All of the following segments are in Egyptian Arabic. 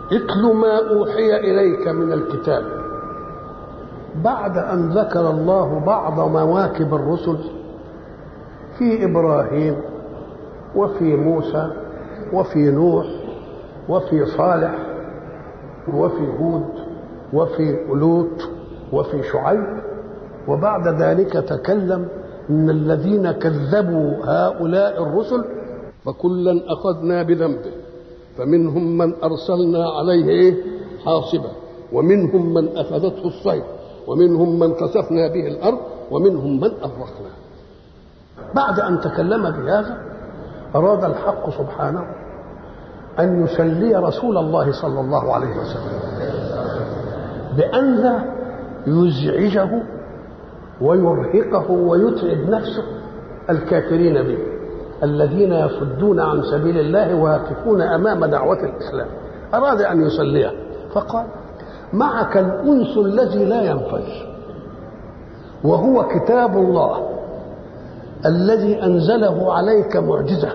اتل ما أوحي إليك من الكتاب بعد أن ذكر الله بعض مواكب الرسل في إبراهيم وفي موسى وفي نوح وفي صالح وفي هود وفي لوط وفي شعيب وبعد ذلك تكلم ان الذين كذبوا هؤلاء الرسل فكلا اخذنا بذنبه فمنهم من ارسلنا عليه إيه؟ حاصبا ومنهم من اخذته الصيد ومنهم من كسفنا به الارض ومنهم من اغرقنا بعد ان تكلم بهذا اراد الحق سبحانه ان يسلي رسول الله صلى الله عليه وسلم بان لا يزعجه ويرهقه ويتعب نفسه الكافرين به الذين يصدون عن سبيل الله ويقفون امام دعوه الاسلام اراد ان يصليه فقال معك الانس الذي لا ينفذ وهو كتاب الله الذي انزله عليك معجزه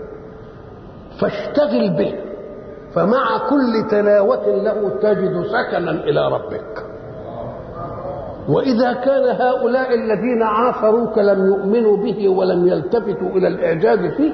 فاشتغل به فمع كل تلاوه له تجد سكنا الى ربك واذا كان هؤلاء الذين عاصروك لم يؤمنوا به ولم يلتفتوا الى الاعجاز فيه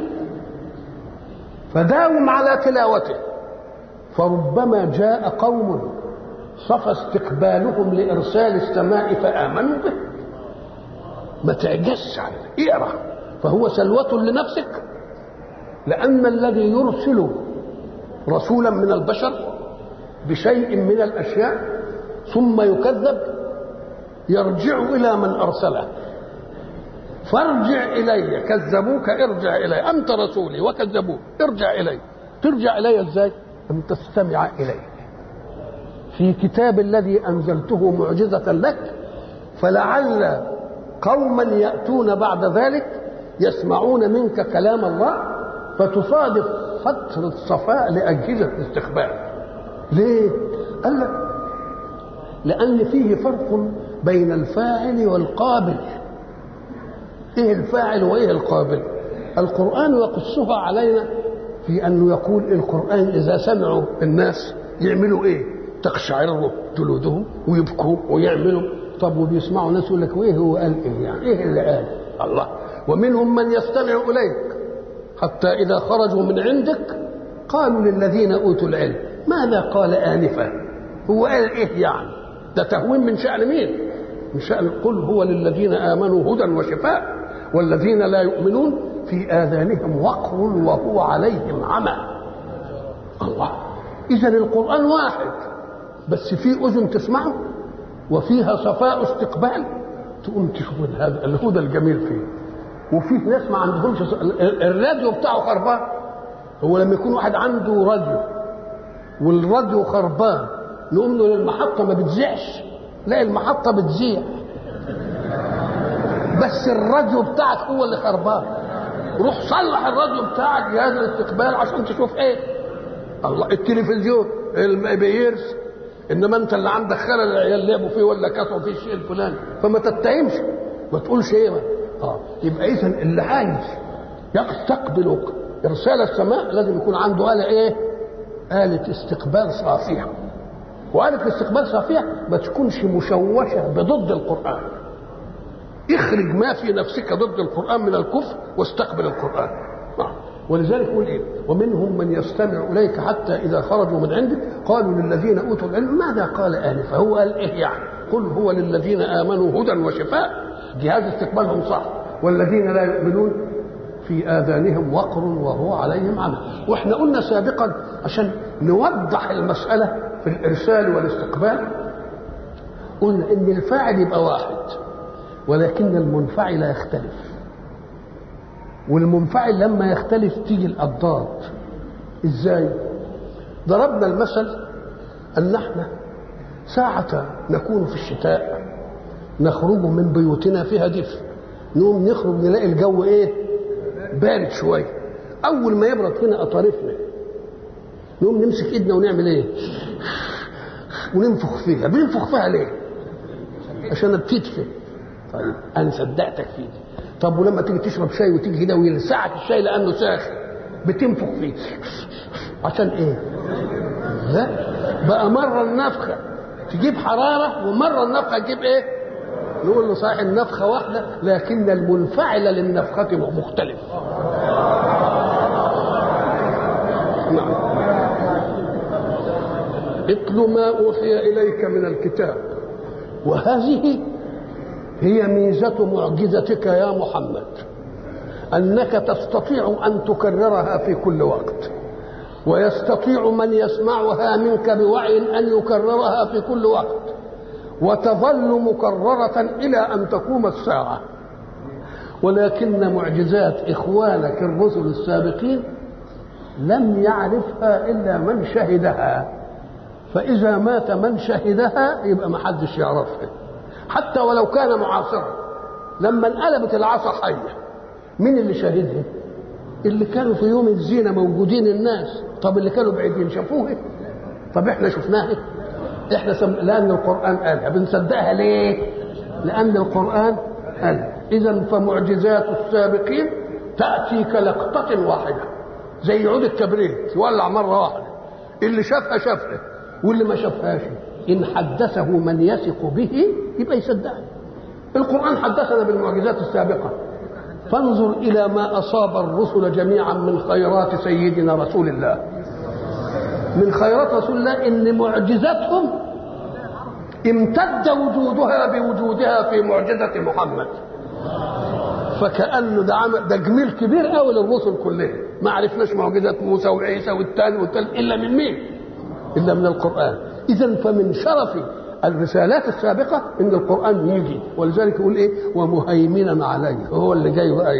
فداوم على تلاوته فربما جاء قوم صفى استقبالهم لارسال السماء فامنوا به ما تعجزش عنه اقرا فهو سلوة لنفسك لأن الذي يرسل رسولا من البشر بشيء من الأشياء ثم يكذب يرجع إلى من أرسله فارجع إلي كذبوك ارجع إلي أنت رسولي وكذبوك ارجع إلي ترجع إلي إزاي أن تستمع إلي في كتاب الذي أنزلته معجزة لك فلعل قوما يأتون بعد ذلك يسمعون منك كلام الله فتصادف فترة صفاء لأجهزة الاستخبار ليه؟ قال لك لأن فيه فرق بين الفاعل والقابل ايه الفاعل وايه القابل القرآن يقصها علينا في أنه يقول القرآن إذا سمعوا الناس يعملوا ايه تقشعر جلودهم ويبكوا ويعملوا طب وبيسمعوا ناس يقول لك وايه هو قال ايه يعني ايه اللي قال الله ومنهم من يستمع اليك حتى اذا خرجوا من عندك قالوا للذين اوتوا العلم ماذا قال انفا هو قال ايه يعني ده تهوين من شان مين من شان قل هو للذين امنوا هدى وشفاء والذين لا يؤمنون في اذانهم وقر وهو عليهم عمى الله اذا القران واحد بس في اذن تسمعه وفيها صفاء استقبال تقوم تشوف هذا الهدى الجميل فيه وفي ناس ما عندهمش الراديو بتاعه خربان هو لما يكون واحد عنده راديو والراديو خربان نقوم له للمحطة ما بتذيعش لا المحطة بتذيع بس الراديو بتاعك هو اللي خربان روح صلح الراديو بتاعك جهاز الاستقبال عشان تشوف ايه الله التلفزيون بيرس انما انت اللي عندك خلل العيال لعبوا فيه ولا كسروا فيه الشيء الفلاني فما تتهمش ما تقولش ايه اه يبقى اذا اللي عايز يستقبل ارسال السماء لازم يكون عنده آلة ايه؟ آلة استقبال صافية وآلة الاستقبال صافية ما تكونش مشوشة بضد القرآن اخرج ما في نفسك ضد القرآن من الكفر واستقبل القرآن آه. ولذلك يقول ايه ومنهم من يستمع اليك حتى اذا خرجوا من عندك قالوا للذين اوتوا العلم ماذا قال انفا هو قال ايه يعني قل هو للذين امنوا هدى وشفاء جهاز استقبالهم صح والذين لا يؤمنون في اذانهم وقر وهو عليهم عمى واحنا قلنا سابقا عشان نوضح المساله في الارسال والاستقبال قلنا ان الفاعل يبقى واحد ولكن المنفعل يختلف والمنفعل لما يختلف تيجي الأضداد ازاي ضربنا المثل ان احنا ساعة نكون في الشتاء نخرج من بيوتنا فيها دفء نقوم نخرج نلاقي الجو ايه بارد شوية اول ما يبرد فينا اطارفنا نقوم نمسك ايدنا ونعمل ايه وننفخ فيها بننفخ فيها ليه عشان بتدفي طيب انا صدقتك فيه طب ولما تيجي تشرب شاي وتيجي هنا ويلسعك الشاي لانه ساخن بتنفخ فيه عشان ايه؟ لا بقى مرة النفخة تجيب حرارة ومرة النفخة تجيب ايه نقول له صحيح النفخة واحدة لكن المنفعل للنفخة مختلف نعم اتل ما أوحي إليك من الكتاب وهذه هي ميزة معجزتك يا محمد أنك تستطيع أن تكررها في كل وقت ويستطيع من يسمعها منك بوعي أن يكررها في كل وقت وتظل مكررة إلى أن تقوم الساعة ولكن معجزات إخوانك الرسل السابقين لم يعرفها إلا من شهدها فإذا مات من شهدها يبقى ما حدش يعرفها حتى ولو كان معاصرا لما انقلبت العصا حية مين اللي شاهدها اللي كانوا في يوم الزينة موجودين الناس طب اللي كانوا بعيدين شافوها طب احنا شفناها احنا سم... لان القران قالها بنصدقها ليه لان القران قال اذا فمعجزات السابقين تاتي كلقطه واحده زي عود الكبريت يولع مره واحده اللي شافها شافها واللي ما شافهاش ان حدثه من يثق به يبقى يصدقها القران حدثنا بالمعجزات السابقه فانظر الى ما اصاب الرسل جميعا من خيرات سيدنا رسول الله من خيرات رسول الله ان معجزتهم امتد وجودها بوجودها في معجزه محمد فكانه ده عمل ده جميل كبير قوي للرسل كلهم ما عرفناش معجزه موسى وعيسى والثاني والثالث الا من مين؟ الا من القران اذا فمن شرف الرسالات السابقه ان القران يجي ولذلك يقول ايه ومهيمنا عليه هو اللي جاي بقى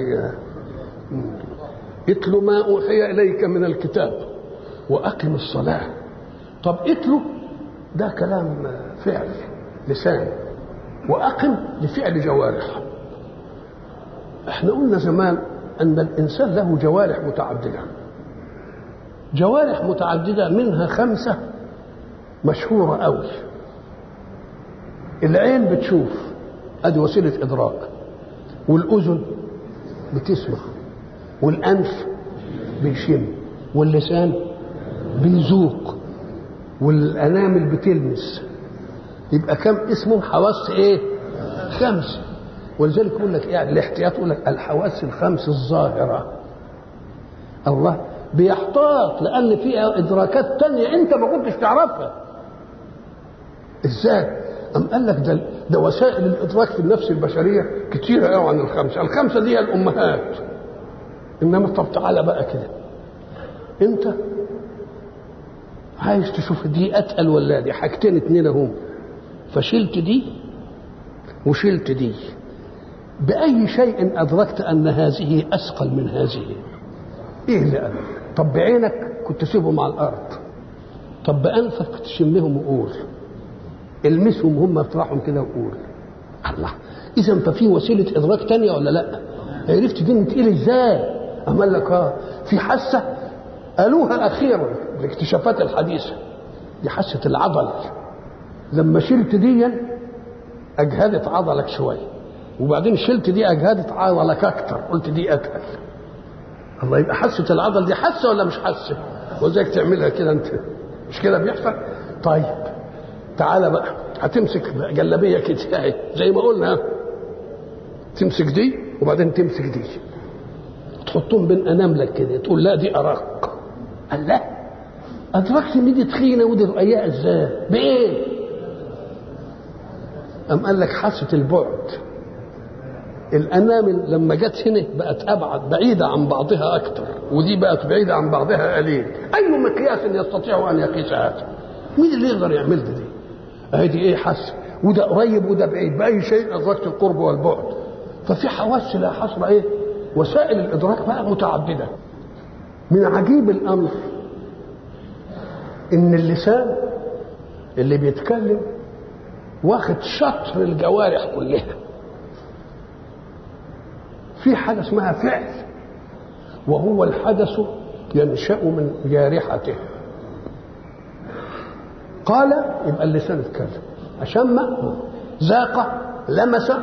اتل ما اوحي اليك من الكتاب واقم الصلاه طب اتلو ده كلام فعل لسان واقم لفعل جوارح احنا قلنا زمان ان الانسان له جوارح متعدده جوارح متعدده منها خمسه مشهوره قوي العين بتشوف ادي وسيله ادراك والاذن بتسمع والانف بيشم واللسان بيذوق والانامل بتلمس يبقى كم اسمهم حواس ايه خمس ولذلك يقول لك يعني الاحتياط يقول لك الحواس الخمس الظاهره الله بيحتاط لان فيها ادراكات تانية انت ما كنتش تعرفها ازاي أم قال لك ده, ده وسائل الإدراك في النفس البشرية كتيرة قوي عن الخمسة، الخمسة دي الأمهات. إنما طب تعالى بقى كده. أنت عايز تشوف دي أتقل ولا دي حاجتين اتنين أهم. فشلت دي وشلت دي. بأي شيء أدركت أن هذه أثقل من هذه؟ إيه اللي قال؟ طب بعينك كنت تسيبهم على الأرض. طب بأنفك تشمهم وقول. المسهم هم اطرحهم كده وقول الله اذا ففي وسيله ادراك تانية ولا لا عرفت دي تقيل ازاي اما لك اه في حاسه قالوها اخيرا الاكتشافات الحديثه دي حاسه العضل لما شلت دي اجهدت عضلك شويه وبعدين شلت دي اجهدت عضلك اكتر قلت دي اتقل الله يبقى حاسه العضل دي حاسه ولا مش حاسه وازاي تعملها كده انت مش كده بيحصل طيب تعالى بقى هتمسك جلابيه كده اهي زي ما قلنا تمسك دي وبعدين تمسك دي تحطهم بين اناملك كده تقول لا دي ارق قال لا ادركت ان دي تخينه ودي رقيقه ازاي بايه ام قال لك حاسه البعد الانامل لما جت هنا بقت ابعد بعيده عن بعضها اكثر ودي بقت بعيده عن بعضها قليل اي مقياس يستطيع ان يقيس هذا مين اللي يقدر يعمل ده دي ادي ايه حس وده قريب وده بعيد باي شيء ادركت القرب والبعد ففي حواس لا حصر ايه وسائل الادراك بقى متعدده من عجيب الامر ان اللسان اللي بيتكلم واخد شطر الجوارح كلها في حاجه اسمها فعل وهو الحدث ينشا من جارحته قال يبقى اللسان اتكلم أشم ذاق لمس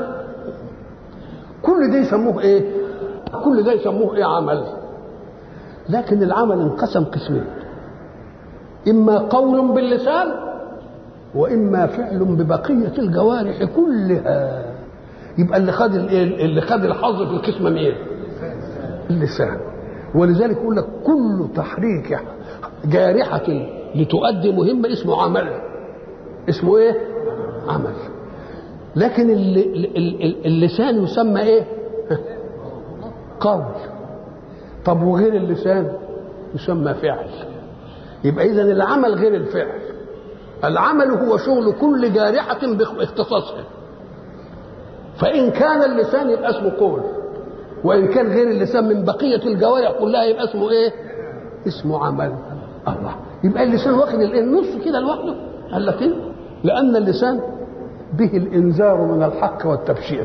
كل ده يسموه ايه كل ده يسموه ايه عمل لكن العمل انقسم قسمين إما قول باللسان وإما فعل ببقية الجوارح كلها يبقى اللي خد اللي خد الحظ في القسمة مين؟ اللسان ولذلك يقول لك كل تحريك جارحة لتؤدي مهمة اسمه عمل اسمه ايه؟ عمل لكن اللسان يسمى ايه؟ قول طب وغير اللسان يسمى فعل يبقى اذا العمل غير الفعل العمل هو شغل كل جارحة باختصاصها فإن كان اللسان يبقى اسمه قول وإن كان غير اللسان من بقية الجوارح كلها يبقى اسمه إيه؟ اسمه عمل الله يبقى اللسان واخد النص كده لوحده قال لك إيه؟ لأن اللسان به الإنذار من الحق والتبشير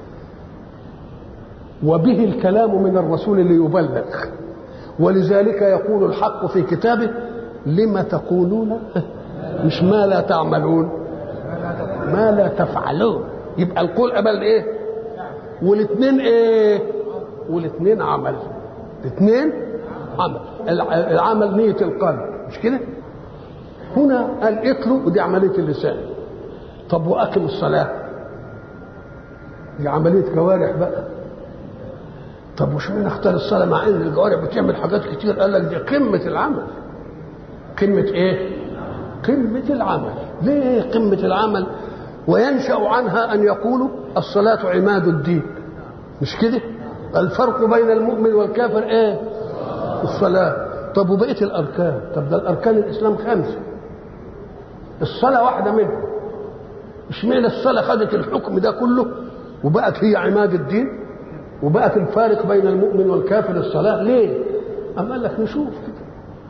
وبه الكلام من الرسول ليبلغ ولذلك يقول الحق في كتابه لم تقولون مش ما لا تعملون ما لا تفعلون يبقى القول قبل ايه والاثنين ايه والاثنين عمل الاثنين عمل العمل نية القلب مش كده هنا قال اتلو ودي عملية اللسان طب وأقم الصلاة دي عملية جوارح بقى طب وش مين اختار الصلاة مع ان الجوارح بتعمل حاجات كتير قال لك دي قمة العمل قمة ايه قمة العمل ليه قمة العمل وينشأ عنها أن يقولوا الصلاة عماد الدين مش كده الفرق بين المؤمن والكافر ايه الصلاة طب وبقية الأركان طب ده الأركان الإسلام خمسة الصلاة واحدة منهم اشمعنى الصلاة خدت الحكم ده كله وبقت هي عماد الدين وبقت الفارق بين المؤمن والكافر الصلاة ليه؟ أما قال لك نشوف كده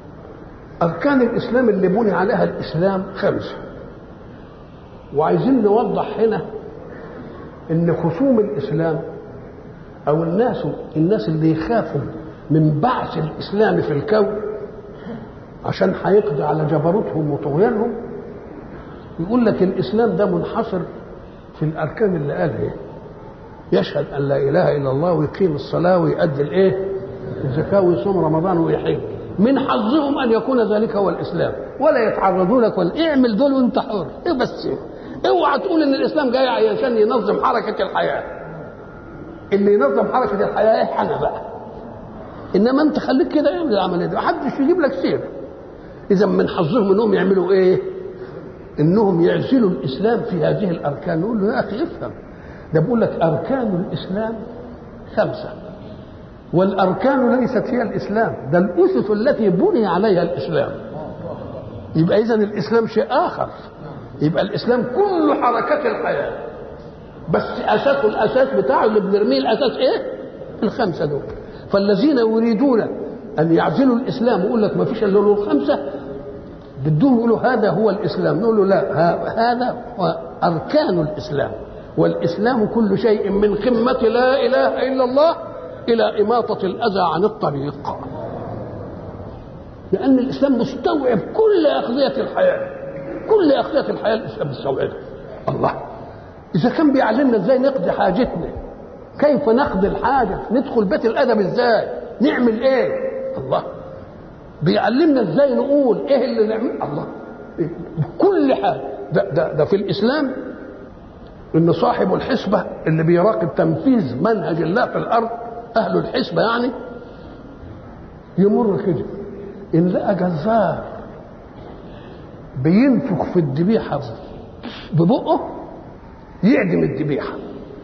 أركان الإسلام اللي بني عليها الإسلام خمسة وعايزين نوضح هنا إن خصوم الإسلام أو الناس الناس اللي يخافوا من بعث الإسلام في الكون عشان هيقضي على جبروتهم وطغيانهم يقول لك الإسلام ده منحصر في الأركان اللي قالها إيه؟ يشهد أن لا إله إلا الله ويقيم الصلاة ويؤدي الإيه؟ الزكاة ويصوم رمضان ويحج من حظهم أن يكون ذلك هو الإسلام ولا يتعرضوا لك ولا اعمل دول وأنت حر إيه بس اوعى تقول ان الاسلام جاي عشان ينظم حركه الحياه اللي ينظم حركه الحياه ايه انا بقى انما انت خليك كده اعمل العمليه دي محدش يجيب لك سيره اذا من حظهم انهم يعملوا ايه انهم يعزلوا الاسلام في هذه الاركان نقول له يا اخي افهم ده بيقول لك اركان الاسلام خمسه والاركان ليست هي الاسلام ده الاسس التي بني عليها الاسلام يبقى اذا الاسلام شيء اخر يبقى الاسلام كل حركات الحياه بس اساسه الاساس بتاعه اللي بنرميه الاساس ايه الخمسه دول فالذين يريدون ان يعزلوا الاسلام ويقول لك ما فيش الا له الخمسه بدهم يقولوا هذا هو الاسلام نقول له لا هذا هو اركان الاسلام والاسلام كل شيء من قمه لا اله الا الله الى اماطه الاذى عن الطريق لان الاسلام مستوعب كل اقضيه الحياه كل اقضيه الحياه الاسلام مستوعبها الله اذا كان بيعلمنا ازاي نقضي حاجتنا كيف نقضي الحاجه ندخل بيت الادب ازاي نعمل ايه الله بيعلمنا ازاي نقول ايه اللي نعمل الله إيه؟ كل حاجه ده, ده, ده في الاسلام ان صاحب الحسبه اللي بيراقب تنفيذ منهج الله في الارض اهل الحسبه يعني يمر كده ان لقى جزار بينفخ في الذبيحه ببقه يعدم الذبيحه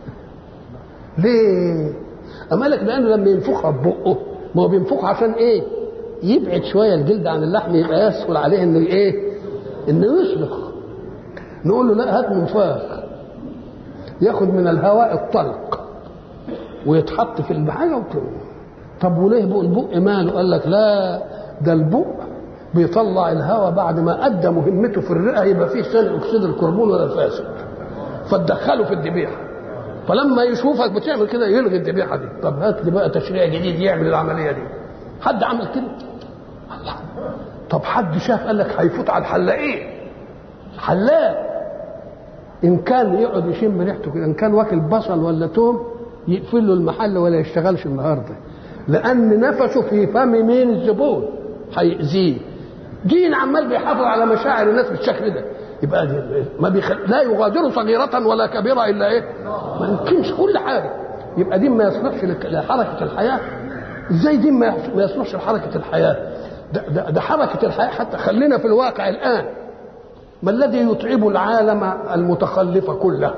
ليه؟ أما لك لأنه لما ينفخها ببقه ما هو بينفخها عشان إيه؟ يبعد شوية الجلد عن اللحم يبقى يسهل عليه إنه إيه؟ إنه يسلخ نقول له لا هات منفاخ ياخد من الهواء الطلق ويتحط في البحاجة وكده طب وليه بق البق ماله؟ قال لك لا ده البق بيطلع الهواء بعد ما أدى مهمته في الرئة يبقى فيه ثاني أكسيد الكربون ولا فاسد فتدخله في الذبيحة فلما يشوفك بتعمل كده يلغي الذبيحه دي طب هات لي بقى تشريع جديد يعمل العمليه دي حد عمل كده الله طب حد شاف قال لك هيفوت على الحلاقين حلاق ان كان يقعد يشم ريحته كده ان كان واكل بصل ولا توم يقفل له المحل ولا يشتغلش النهارده لان نفسه في فم مين الزبون هيأذيه دين عمال بيحافظ على مشاعر الناس بالشكل ده يبقى دي ما بيخل... لا يغادر صغيرة ولا كبيرة إلا إيه؟ ما يمكنش كل حاجة يبقى دين ما يصلحش لحركة الحياة ازاي دين ما يصلحش لحركة الحياة ده, ده, ده حركة الحياة حتى خلينا في الواقع الآن ما الذي يتعب العالم المتخلف كله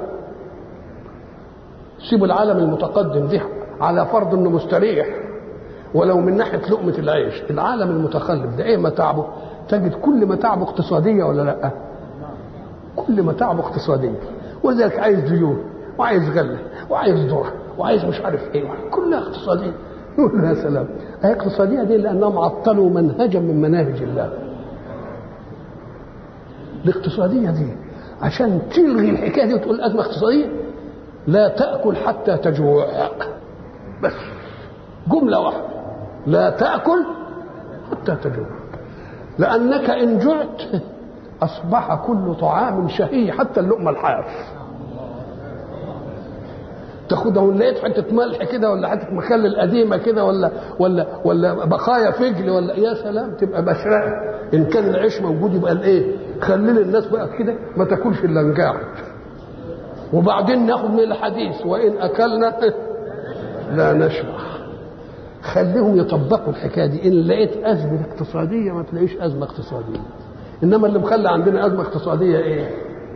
سيبوا العالم المتقدم دي على فرض انه مستريح ولو من ناحيه لقمه العيش العالم المتخلف ده ايه متاعبه تجد كل متاعبه اقتصاديه ولا لا كل متاعبه اقتصاديه ولذلك عايز ديون وعايز غله وعايز ذره وعايز مش عارف ايه كلها اقتصاديه يقول يا سلام هي اقتصاديه دي لانهم عطلوا منهجا من مناهج الله الاقتصاديه دي عشان تلغي الحكايه دي وتقول ازمه اقتصاديه لا تاكل حتى تجوع بس جمله واحده لا تاكل حتى تجوع لانك ان جعت اصبح كل طعام شهي حتى اللقمه الحاف تاخدها ولا لقيت حته ملح كده ولا حته مخلل قديمه كده ولا ولا ولا بقايا فجل ولا يا سلام تبقى بشرقه ان كان العيش موجود يبقى الايه خلي الناس بقى كده ما تاكلش الا نجاعت وبعدين ناخد من الحديث وان اكلنا لا نشبع خليهم يطبقوا الحكايه دي ان لقيت ازمه اقتصاديه ما تلاقيش ازمه اقتصاديه انما اللي مخلي عندنا ازمه اقتصاديه ايه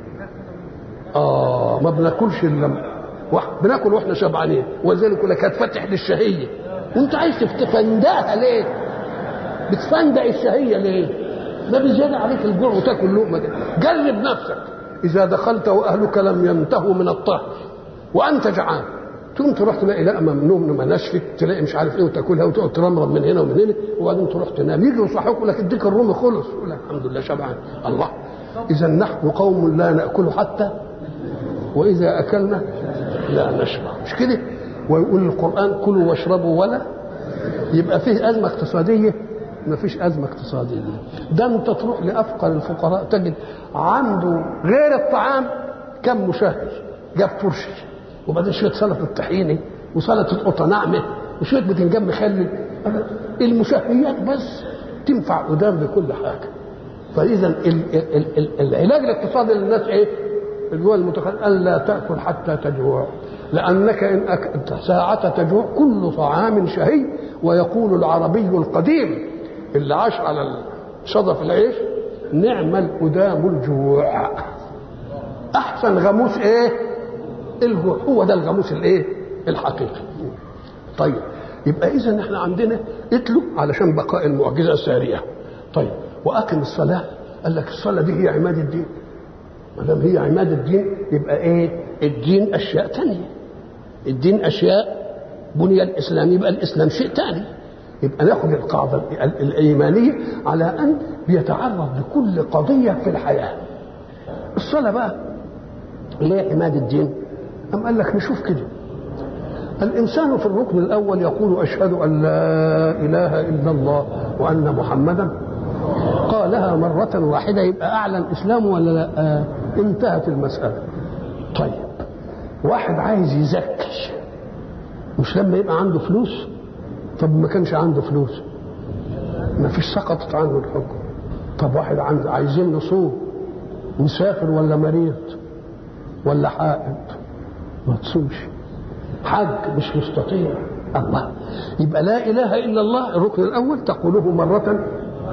اه ما بناكلش الا بناكل واحنا شبعانين ولذلك يقول لك هتفتح للشهيه وانت عايز تفندقها ليه؟ بتفندق الشهيه ليه؟ ما بيزيد عليك الجوع وتاكل لقمه دي جرب نفسك اذا دخلت واهلك لم ينتهوا من الطهر وانت جعان تقوم تروح تلاقي لقمه من نوم ما نشفت تلاقي مش عارف ايه وتاكلها وتقعد ترمرم من هنا ومن هنا وبعدين تروح تنام يجي يصحوك يقول لك اديك الرومي خلص يقول لك الحمد لله شبعان الله اذا نحن قوم لا ناكل حتى واذا اكلنا لا نشبع مش كده ويقول القران كلوا واشربوا ولا يبقى فيه ازمه اقتصاديه ما فيش ازمه اقتصاديه ده انت تروح لافقر الفقراء تجد عنده غير الطعام كم مشهي جاب فرشه وبعدين شويه سلطه طحينه وسلطه قطه ناعمه وشويه بتنجان مخلل المشهيات بس تنفع قدام بكل حاجه فاذا العلاج الاقتصادي للناس ايه؟ الدول المتخلفه الا تاكل حتى تجوع لانك ان أكلت ساعه تجوع كل طعام شهي ويقول العربي القديم اللي عاش على شظف العيش نعم القدام الجوع احسن غموس ايه الجوع هو ده الغموس الايه الحقيقي طيب يبقى اذا احنا عندنا اتلو علشان بقاء المعجزه الساريه طيب واقم الصلاه قال لك الصلاه دي هي عماد الدين ما دام هي عماد الدين يبقى ايه الدين اشياء تانية الدين اشياء بني الاسلام يبقى الاسلام شيء تاني يبقى ناخد القاعده الايمانيه على ان بيتعرض لكل قضيه في الحياه الصلاه بقى ليه عماد الدين أم قال لك نشوف كده الإنسان في الركن الأول يقول أشهد أن لا إله إلا الله وأن محمدا قالها مرة واحدة يبقى أعلن إسلامه ولا لا آه انتهت المسألة طيب واحد عايز يزكي مش لما يبقى عنده فلوس طب ما كانش عنده فلوس ما فيش سقطت عنه الحكم طب واحد عنده عايزين نصوم مسافر ولا مريض ولا حائض ما تصومش حج مش مستطيع الله يبقى لا اله الا الله الركن الاول تقوله مره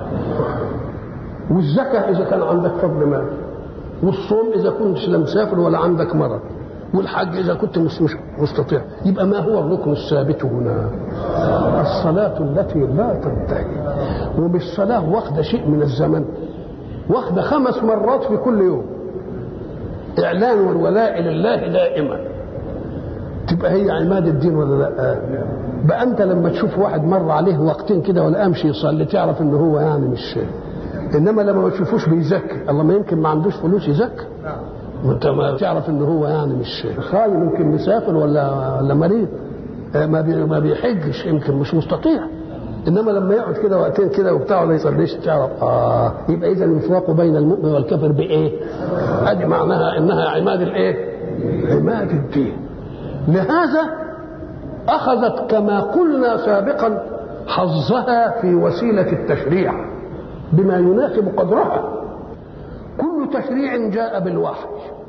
والزكاه اذا كان عندك فضل مال والصوم اذا كنت لا مسافر ولا عندك مرض والحج اذا كنت مش مستطيع يبقى ما هو الركن الثابت هنا الصلاه التي لا تنتهي وبالصلاه واخده شيء من الزمن واخده خمس مرات في كل يوم اعلان والولاء لله دائما تبقى هي عماد الدين ولا لا بقى انت لما تشوف واحد مر عليه وقتين كده ولا امشي يصلي تعرف ان هو يعني مش انما لما ما تشوفوش بيزكي الله ما يمكن ما عندوش فلوس يزكي وانت ما تعرف ان هو يعني مش خايف يمكن مسافر ولا ولا مريض ما بي ما بيحجش يمكن مش مستطيع انما لما يقعد كده وقتين كده وبتاع ولا يصليش تعرف اه يبقى اذا الفراق بين المؤمن والكافر بايه؟ ادي معناها انها عماد الايه؟ عماد الدين لهذا اخذت كما قلنا سابقا حظها في وسيله التشريع بما يناسب قدرها كل تشريع جاء بالوحي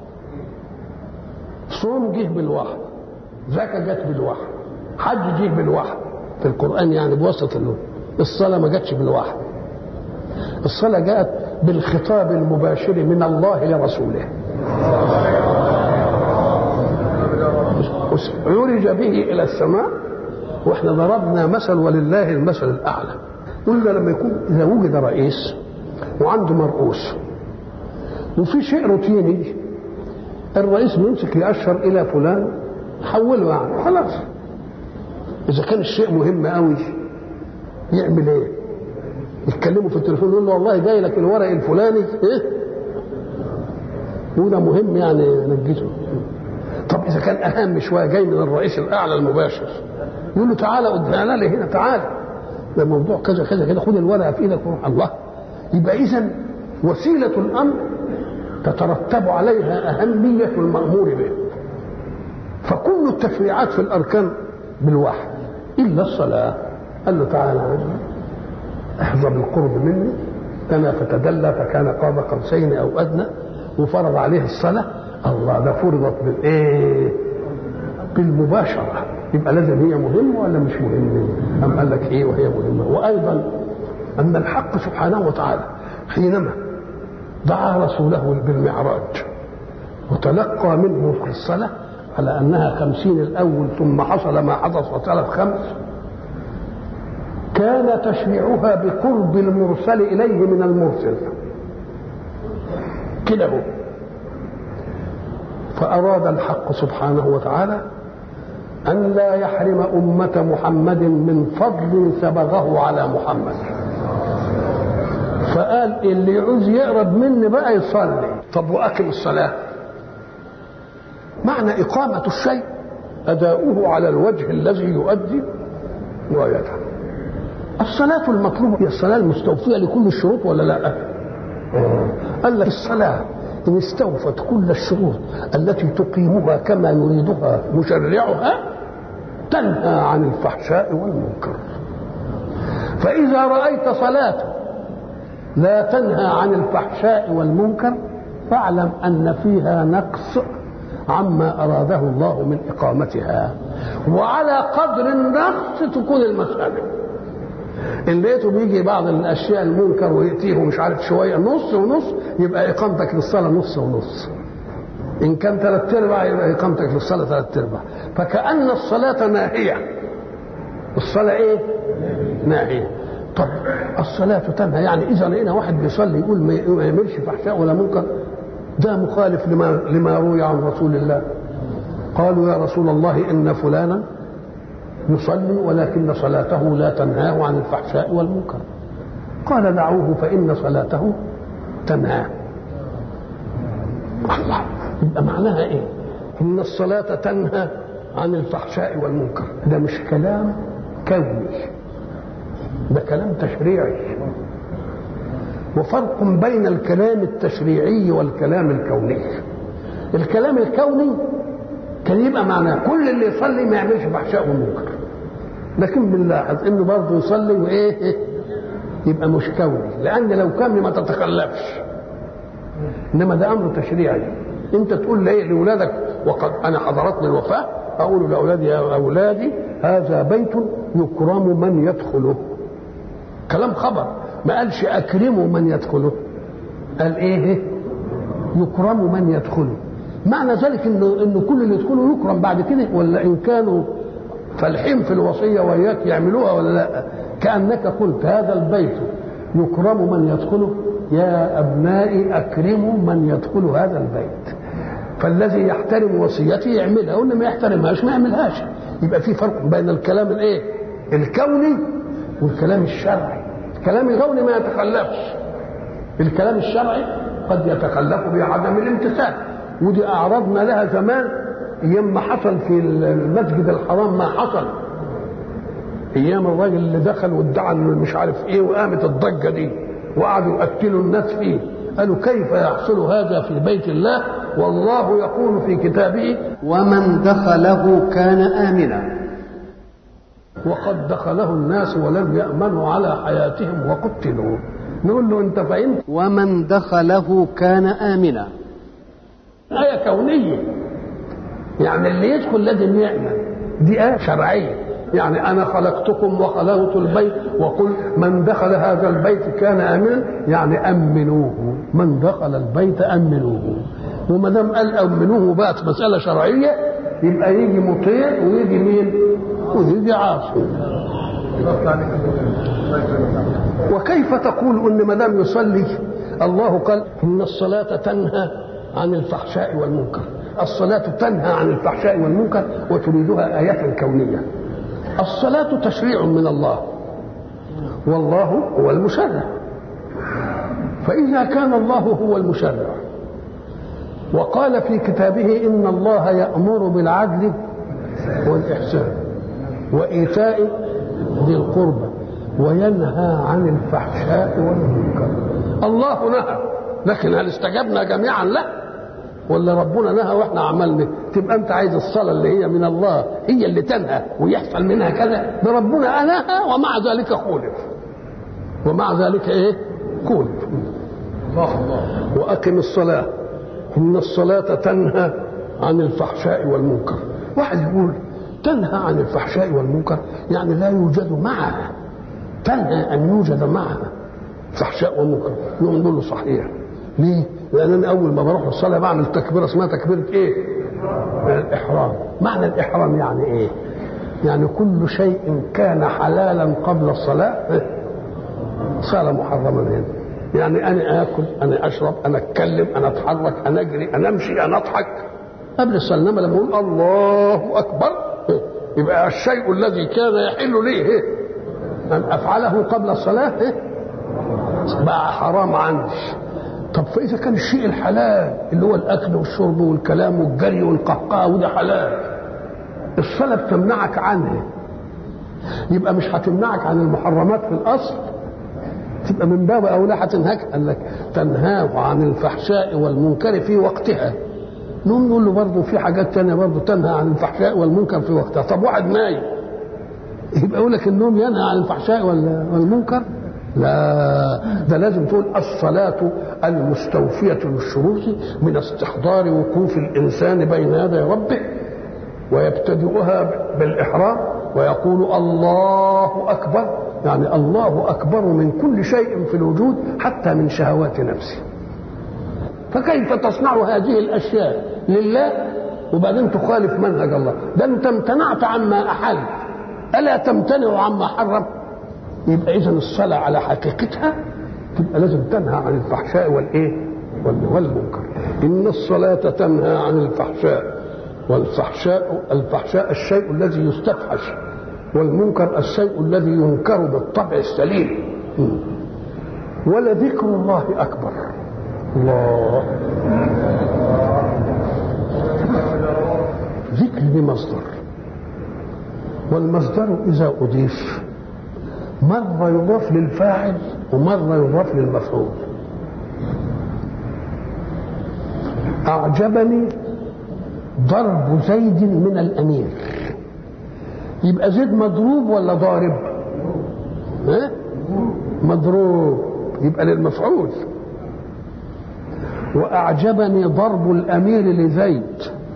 صوم جه بالوحي زكاة جت بالوحي حج جه بالوحي في القرآن يعني بواسطة النور الصلاة ما جاتش بالوحي الصلاة جاءت بالخطاب المباشر من الله لرسوله عرج به إلى السماء واحنا ضربنا مثل ولله المثل الأعلى قلنا لما يكون إذا وجد رئيس وعنده مرؤوس وفي شيء روتيني الرئيس بيمسك يأشر إلى فلان حوله يعني خلاص إذا كان الشيء مهم قوي يعمل إيه؟ يتكلموا في التليفون يقول له والله جاي لك الورق الفلاني إيه؟ وده مهم يعني نجيته طب إذا كان أهم شوية جاي من الرئيس الأعلى المباشر يقول له تعالى قدامنا لي هنا تعالى ده موضوع كذا كذا كذا خد الورقة في إيدك وروح الله يبقى إذا وسيلة الأمر تترتب عليها أهمية المأمور به فكل التشريعات في الأركان بالوحي إلا الصلاة قال له تعالى احظى بالقرب مني كما فتدلى فكان قاب قوسين أو أدنى وفرض عليه الصلاة الله ده فرضت بالإيه بالمباشرة يبقى لازم هي مهمة ولا مش مهمة أم قال لك إيه وهي مهمة وأيضا أن الحق سبحانه وتعالى حينما دعا رسوله بالمعراج وتلقى منه في الصلاة على أنها خمسين الأول ثم حصل ما حدث وثلاث خمس كان تشريعها بقرب المرسل إليه من المرسل كده هو فأراد الحق سبحانه وتعالى أن لا يحرم أمة محمد من فضل سبغه على محمد فقال اللي يعوز يقرب مني بقى يصلي طب وأقم الصلاة معنى إقامة الشيء أداؤه على الوجه الذي يؤدي غايته الصلاة المطلوبة هي الصلاة المستوفية لكل الشروط ولا لا؟ قال لك الصلاة إن استوفت كل الشروط التي تقيمها كما يريدها مشرعها تنهى عن الفحشاء والمنكر فإذا رأيت صلاة لا تنهى عن الفحشاء والمنكر فاعلم أن فيها نقص عما أراده الله من إقامتها وعلى قدر النقص تكون المسألة ان لقيته بيجي بعض الاشياء المنكر وياتيه مش عارف شويه نص ونص يبقى اقامتك للصلاه نص ونص ان كان ثلاث ارباع يبقى اقامتك للصلاه ثلاث ارباع فكان الصلاه ناهيه الصلاه ايه ناهيه طب الصلاه تنهى يعني اذا لقينا واحد بيصلي يقول ما يعملش فحشاء ولا منكر ده مخالف لما لما روي عن رسول الله قالوا يا رسول الله ان فلانا يصلي ولكن صلاته لا تنهاه عن الفحشاء والمنكر قال دعوه فإن صلاته تنهاه الله يبقى معناها ايه ان الصلاة تنهى عن الفحشاء والمنكر ده مش كلام كوني ده كلام تشريعي وفرق بين الكلام التشريعي والكلام الكوني الكلام الكوني كان يبقى معناه كل اللي يصلي ما يعملش فحشاء ومنكر لكن بنلاحظ انه برضه يصلي وايه يبقى مش كوني لان لو كان ما تتخلفش انما ده امر تشريعي انت تقول ليه لاولادك وقد انا حضرتني الوفاه اقول لاولادي يا اولادي هذا بيت يكرم من يدخله كلام خبر ما قالش اكرموا من يدخله قال ايه يكرم من يدخله معنى ذلك انه انه كل اللي يدخله يكرم بعد كده ولا ان كانوا فالحين في الوصيه وياك يعملوها ولا لا كانك قلت هذا البيت يكرم من يدخله يا ابنائي اكرموا من يدخل هذا البيت فالذي يحترم وصيتي يعملها واللي ما يحترمهاش ما يعملهاش يبقى في فرق بين الكلام الايه الكوني والكلام الشرعي الكلام الكوني ما يتخلفش الكلام الشرعي قد يتخلف بعدم الامتثال ودي اعرضنا لها زمان ايام ما حصل في المسجد الحرام ما حصل ايام الراجل اللي دخل وادعى انه مش عارف ايه وقامت الضجه دي وقعدوا يقتلوا الناس فيه قالوا كيف يحصل هذا في بيت الله والله يقول في كتابه ومن دخله كان آمنا وقد دخله الناس ولم يأمنوا على حياتهم وقتلوا نقول له انت فهمت ومن دخله كان آمنا آية كونية يعني اللي يدخل لازم يأمن دي آية شرعية يعني أنا خلقتكم وخلقت البيت وقل من دخل هذا البيت كان آمنا يعني أمنوه من دخل البيت أمنوه وما دام قال أمنوه بقت مسألة شرعية يبقى يجي مطيع ويجي مين؟ ويجي عاصي وكيف تقول ان ما دام يصلي الله قال ان الصلاه تنهى عن الفحشاء والمنكر الصلاه تنهى عن الفحشاء والمنكر وتريدها ايه كونيه الصلاه تشريع من الله والله هو المشرع فاذا كان الله هو المشرع وقال في كتابه ان الله يامر بالعدل والاحسان وايتاء ذي القربى وينهى عن الفحشاء والمنكر الله نهى لكن هل استجبنا جميعا لا ولا ربنا نهى واحنا عملنا تبقى انت عايز الصلاه اللي هي من الله هي اللي تنهى ويحصل منها كذا ده ربنا نهى ومع ذلك خولف ومع ذلك ايه خولف الله الله واقم الصلاه ان الصلاه تنهى عن الفحشاء والمنكر واحد يقول تنهى عن الفحشاء والمنكر يعني لا يوجد معها تنهى ان يوجد معها فحشاء ومنكر نقول له صحيح ليه؟ لان انا اول ما بروح الصلاه بعمل تكبيره اسمها تكبيره ايه؟ الاحرام معنى الاحرام يعني ايه؟ يعني كل شيء كان حلالا قبل الصلاه صار محرما هنا يعني انا اكل انا اشرب انا اتكلم انا اتحرك انا اجري انا امشي انا اضحك قبل الصلاه انما لما اقول الله اكبر يبقى الشيء الذي كان يحل لي ان افعله قبل الصلاه بقى حرام عندي طب فاذا كان الشيء الحلال اللي هو الاكل والشرب والكلام والجري والقهقه وده حلال الصلاه بتمنعك عنه يبقى مش هتمنعك عن المحرمات في الاصل تبقى من باب اولى هتنهاك قال لك تنهاه عن الفحشاء والمنكر في وقتها نقوم نقول له برضه في حاجات تانية برضه تنهى عن الفحشاء والمنكر في وقتها طب واحد نايم يبقى يقول لك النوم ينهى عن الفحشاء والمنكر لا ده لازم تقول الصلاة المستوفية للشروط من استحضار وقوف الإنسان بين يدي ربه ويبتدئها بالإحرام ويقول الله أكبر يعني الله أكبر من كل شيء في الوجود حتى من شهوات نفسه فكيف تصنع هذه الأشياء لله وبعدين تخالف منهج الله ده أنت امتنعت عما أحل ألا تمتنع عما حرم يبقى إذا الصلاة على حقيقتها تبقى لازم تنهى عن الفحشاء والإيه والمنكر إن الصلاة تنهى عن الفحشاء والفحشاء الفحشاء الشيء الذي يستفحش والمنكر الشيء الذي ينكر بالطبع السليم ولذكر الله أكبر الله ذكر بمصدر والمصدر إذا أضيف مرة يضاف للفاعل ومرة يضاف للمفعول أعجبني ضرب زيد من الأمير يبقى زيد مضروب ولا ضارب ها؟ مضروب يبقى للمفعول وأعجبني ضرب الأمير لزيد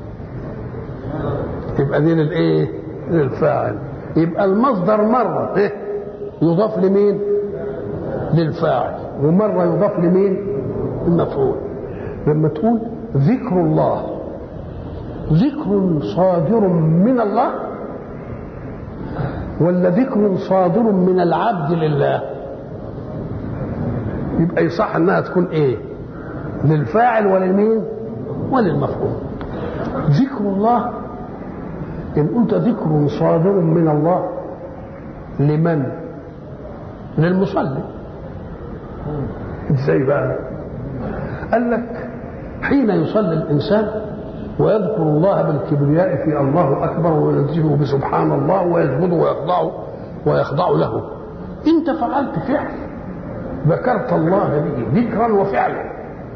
يبقى دي للإيه للفاعل يبقى المصدر مرة إيه؟ يضاف لمين للفاعل ومرة يضاف لمين المفعول لما تقول ذكر الله ذكر صادر من الله ولا ذكر صادر من العبد لله يبقى يصح انها تكون ايه للفاعل وللمين وللمفعول ذكر الله ان قلت ذكر صادر من الله لمن للمصلي ازاي بقى قال لك حين يصلي الانسان ويذكر الله بالكبرياء في الله اكبر وينزهه بسبحان الله ويسجد ويخضع ويخضع له انت فعلت فعل ذكرت الله به ذكرا وفعلا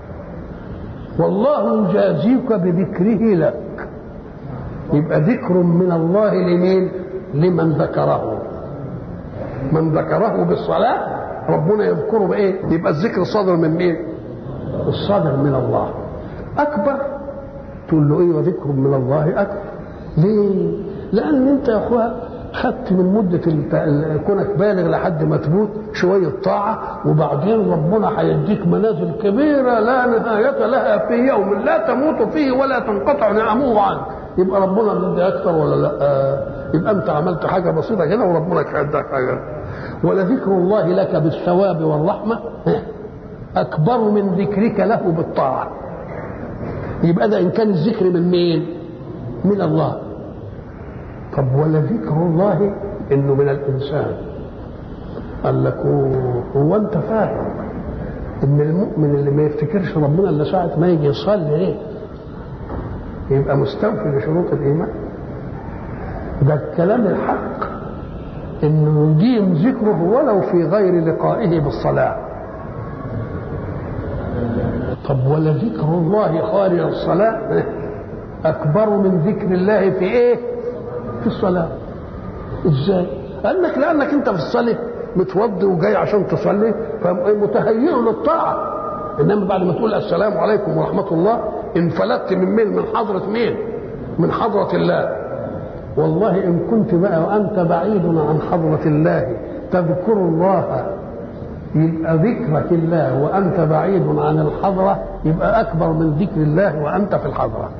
والله يجازيك بذكره لك يبقى ذكر من الله لمين لمن ذكره من ذكره بالصلاة ربنا يذكره بايه يبقى الذكر صادر من مين الصادر من الله اكبر تقول له ايه وذكر من الله اكبر ليه لان انت يا اخويا خدت من مدة الت- كونك بالغ لحد ما تموت شوية طاعة وبعدين ربنا هيديك منازل كبيرة لا نهاية لها في يوم لا تموت فيه ولا تنقطع نعمه عنك يبقى ربنا بيدي أكثر ولا لا آه، يبقى أنت عملت حاجة بسيطة كده وربنا هيديك حاجة ولذكر الله لك بالثواب والرحمة أكبر من ذكرك له بالطاعة يبقى ده إن كان الذكر من مين؟ من الله طب ولذكر الله انه من الانسان قال لك هو- هو انت فاهم ان المؤمن اللي ما يفتكرش ربنا الا ساعه ما يجي يصلي ايه يبقى مستوفي لشروط الايمان ده الكلام الحق انه يديم ذكره ولو في غير لقائه بالصلاه طب ولذكر الله خارج الصلاه اكبر من ذكر الله في ايه في الصلاة ازاي قال لك لانك انت في الصلاة متوضي وجاي عشان تصلي فمتهيئ للطاعة انما بعد ما تقول السلام عليكم ورحمة الله انفلتت من مين من حضرة مين من حضرة الله والله ان كنت بقى وانت بعيد عن حضرة الله تذكر الله يبقى ذكرك الله وانت بعيد عن الحضرة يبقى اكبر من ذكر الله وانت في الحضرة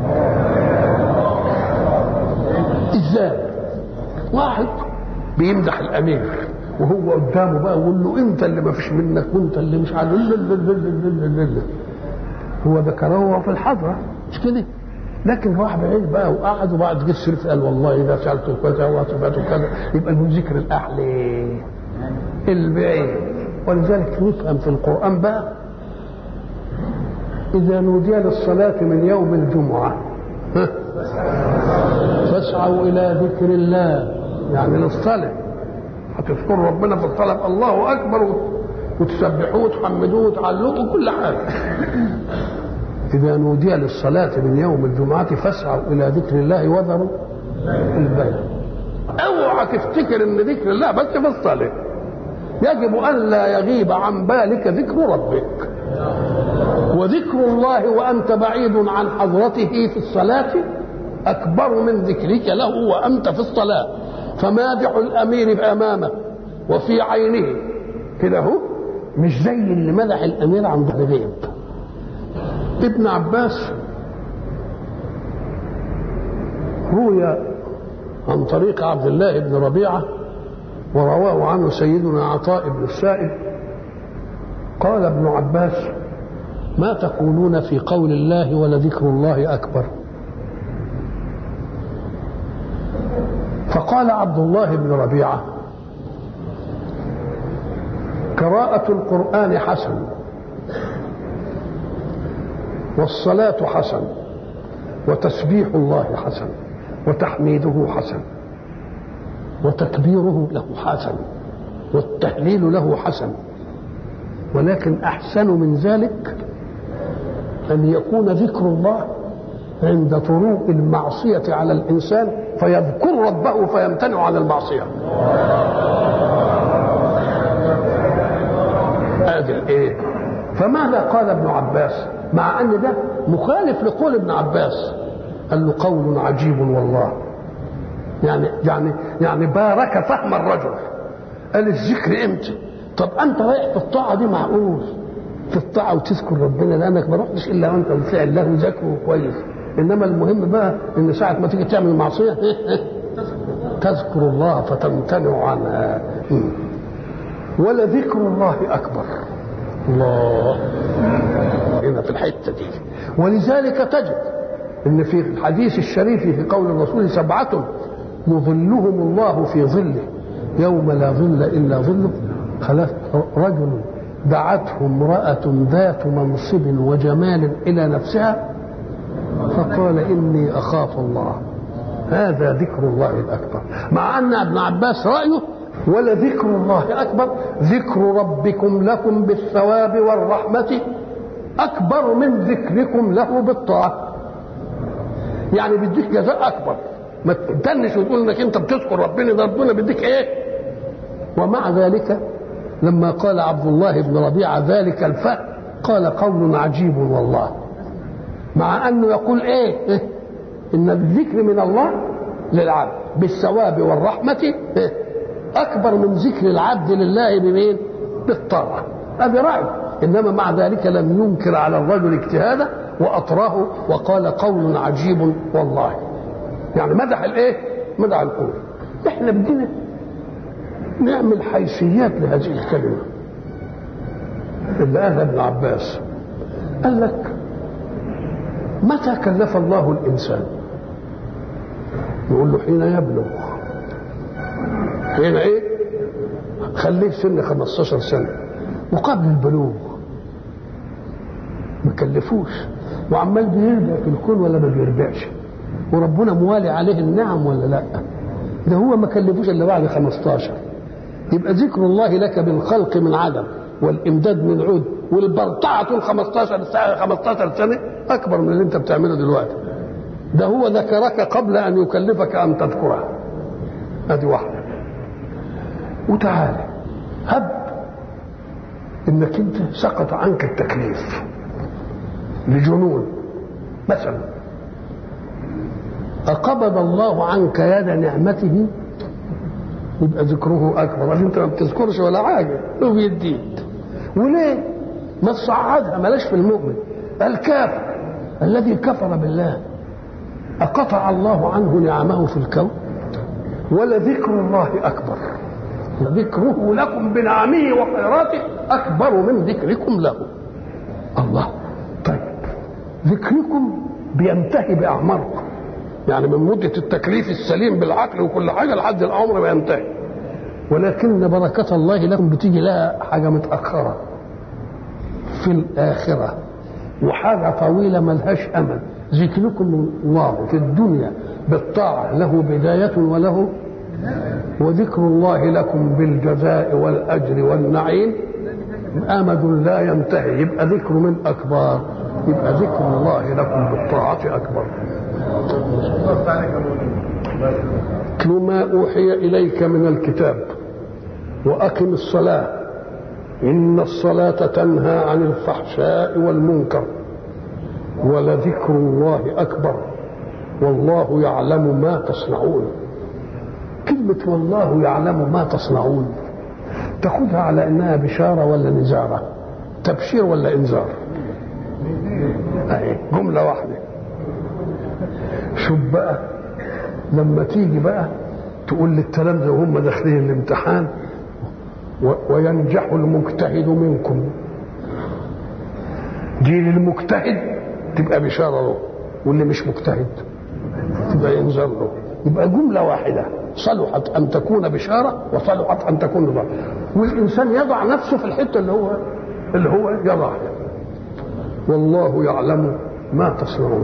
ازاي واحد بيمدح الامير وهو قدامه بقى ويقول له انت اللي ما فيش منك وانت اللي مش عارف لا لا لا لا لا لا لا. هو ذكره وهو في الحضره مش كده لكن راح بعيد بقى وقعد وبعد جه الشريف قال والله اذا فعلت كذا وصفات كذا يبقى من ذكر الاحلى البعيد ولذلك نفهم في القران بقى اذا نودي للصلاه من يوم الجمعه ها فاسعوا الى ذكر الله يعني للصلاه هتذكروا ربنا في الصلاه الله اكبر وتسبحوه وتحمدوه وتعلقوا كل حاجه اذا نودي للصلاه من يوم الجمعه فاسعوا الى ذكر الله وذروا البيع اوعى تفتكر ان ذكر الله بس في الصلاه يجب ان لا يغيب عن بالك ذكر ربك وذكر الله وانت بعيد عن حضرته في الصلاه اكبر من ذكرك له وانت في الصلاه فمادح الامير امامه وفي عينه كده اهو مش زي اللي مدح الامير عند الغيب ابن عباس روي عن طريق عبد الله بن ربيعه ورواه عنه سيدنا عطاء بن السائب قال ابن عباس ما تقولون في قول الله ولذكر الله اكبر فقال عبد الله بن ربيعه قراءه القران حسن والصلاه حسن وتسبيح الله حسن وتحميده حسن وتكبيره له حسن والتهليل له حسن ولكن احسن من ذلك ان يكون ذكر الله عند طروء المعصيه على الانسان فيذكر ربه فيمتنع عن المعصيه ادي ايه فماذا قال ابن عباس مع ان ده مخالف لقول ابن عباس قال له قول عجيب والله يعني يعني يعني بارك فهم الرجل قال الذكر امتى طب انت رايح في الطاعه دي معقول في الطاعه وتذكر ربنا لانك ما رحتش الا وانت بتفعل له ذكره كويس انما المهم بقى ان ساعه ما تيجي تعمل معصيه تذكر الله فتمتنع عنها ولذكر الله اكبر الله هنا في الحته دي ولذلك تجد ان في الحديث الشريف في قول الرسول سبعه يظلهم الله في ظله يوم لا ظل الا ظله خلاص رجل دعته امرأة ذات منصب وجمال إلى نفسها فقال إني أخاف الله هذا ذكر الله الأكبر مع أن ابن عباس رأيه ولذكر الله أكبر ذكر ربكم لكم بالثواب والرحمة أكبر من ذكركم له بالطاعة يعني بيديك جزاء أكبر ما تدنش وتقول انك انت بتذكر ربنا ده ربنا بيديك ايه ومع ذلك لما قال عبد الله بن ربيعة ذلك الفأ قال قول عجيب والله مع أنه يقول إيه, إيه؟ إن الذكر من الله للعبد بالثواب والرحمة إيه؟ أكبر من ذكر العبد لله بمين؟ بالطاعة هذا رأي إنما مع ذلك لم ينكر على الرجل اجتهاده وأطراه وقال قول عجيب والله يعني مدح الإيه؟ مدح القول إحنا بدينا نعمل حيثيات لهذه الكلمة اللي قالها ابن عباس قال لك متى كلف الله الإنسان يقول له حين يبلغ حين ايه خليه سن 15 سنة وقبل البلوغ ما كلفوش وعمال بيرجع في الكون ولا ما بيرجعش وربنا موالي عليه النعم ولا لا ده هو ما كلفوش الا بعد 15 يبقى ذكر الله لك بالخلق من عدم والامداد من عود والبرطعه طول 15 سنه 15 سنه اكبر من اللي انت بتعمله دلوقتي ده هو ذكرك قبل ان يكلفك ان تذكره ادي واحده وتعالى هب انك انت سقط عنك التكليف لجنون مثلا أقبض الله عنك يد نعمته يبقى ذكره أكبر عشان أنت ما بتذكرش ولا حاجة هو بيديك وليه؟ ما تصعدها ملاش في المؤمن الكافر الذي كفر بالله أقطع الله عنه نعمه في الكون ولذكر الله أكبر ذكره لكم بنعمه وخيراته أكبر من ذكركم له الله طيب ذكركم بينتهي بأعماركم يعني من مدة التكليف السليم بالعقل وكل حاجة لحد العمر بينتهي ولكن بركة الله لكم بتيجي لها حاجة متأخرة في الآخرة وحاجة طويلة ملهاش أمل ذكركم الله في الدنيا بالطاعة له بداية وله وذكر الله لكم بالجزاء والأجر والنعيم أمد لا ينتهي يبقى ذكر من أكبر يبقى ذكر الله لكم بالطاعة أكبر اتل ما أوحي إليك من الكتاب وأقم الصلاة إن الصلاة تنهى عن الفحشاء والمنكر ولذكر الله أكبر والله يعلم ما تصنعون كلمة والله يعلم ما تصنعون تاخدها على انها بشارة ولا نزارة تبشير ولا انذار اهي جملة واحدة شوف بقى لما تيجي بقى تقول للتلامذة وهم داخلين الامتحان وينجح المجتهد منكم دي للمجتهد تبقى بشارة له واللي مش مجتهد تبقى ينذر له يبقى جملة واحدة صلحت أن تكون بشارة وصلحت أن تكون نظر والإنسان يضع نفسه في الحتة اللي هو اللي هو يضعها والله يعلم ما تصنعون